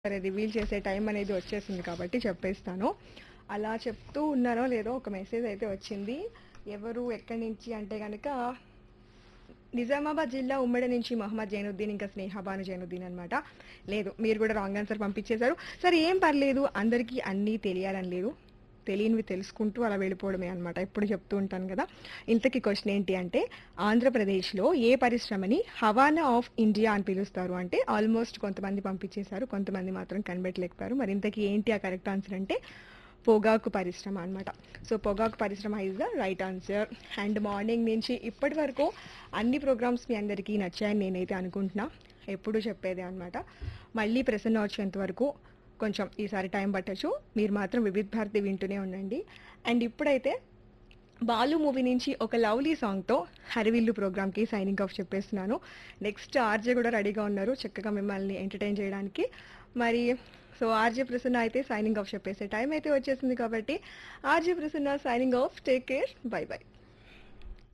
సరే రివీల్ చేసే టైం అనేది వచ్చేసింది కాబట్టి చెప్పేస్తాను అలా చెప్తూ ఉన్నారో లేదో ఒక మెసేజ్ అయితే వచ్చింది ఎవరు ఎక్కడి నుంచి అంటే కనుక నిజామాబాద్ జిల్లా ఉమ్మడి నుంచి మహమ్మద్ జైనుద్దీన్ ఇంకా స్నేహాబాను జైనుద్దీన్ అనమాట లేదు మీరు కూడా రాంగ్ ఆన్సర్ పంపించేశారు సరే ఏం పర్లేదు అందరికీ అన్నీ తెలియాలని లేదు తెలియనివి తెలుసుకుంటూ అలా వెళ్ళిపోవడమే అనమాట ఎప్పుడు చెప్తూ ఉంటాను కదా ఇంతకీ క్వశ్చన్ ఏంటి అంటే ఆంధ్రప్రదేశ్లో ఏ పరిశ్రమని హవానా ఆఫ్ ఇండియా అని పిలుస్తారు అంటే ఆల్మోస్ట్ కొంతమంది పంపించేశారు కొంతమంది మాత్రం కనిపెట్టలేకపోయారు మరి ఇంతకీ ఏంటి ఆ కరెక్ట్ ఆన్సర్ అంటే పొగాకు పరిశ్రమ అనమాట సో పొగాకు పరిశ్రమ is the right answer and morning నుంచి ఇప్పటి వరకు అన్ని ప్రోగ్రామ్స్ మీ అందరికీ నచ్చాయని నేనైతే అనుకుంటున్నా ఎప్పుడు చెప్పేదే అనమాట మళ్ళీ ప్రసన్న వచ్చేంత వరకు కొంచెం ఈసారి టైం పట్టచ్చు మీరు మాత్రం వివిధ్ భారతి వింటూనే ఉండండి అండ్ ఇప్పుడైతే బాలు మూవీ నుంచి ఒక లవ్లీ సాంగ్తో హరివిల్లు ప్రోగ్రామ్కి సైనింగ్ ఆఫ్ చెప్పేస్తున్నాను నెక్స్ట్ ఆర్జే కూడా రెడీగా ఉన్నారు చక్కగా మిమ్మల్ని ఎంటర్టైన్ చేయడానికి మరి సో ఆర్జే ప్రసన్న అయితే సైనింగ్ ఆఫ్ చెప్పేసే టైం అయితే వచ్చేసింది కాబట్టి RJ Prasanna signing off take care bye by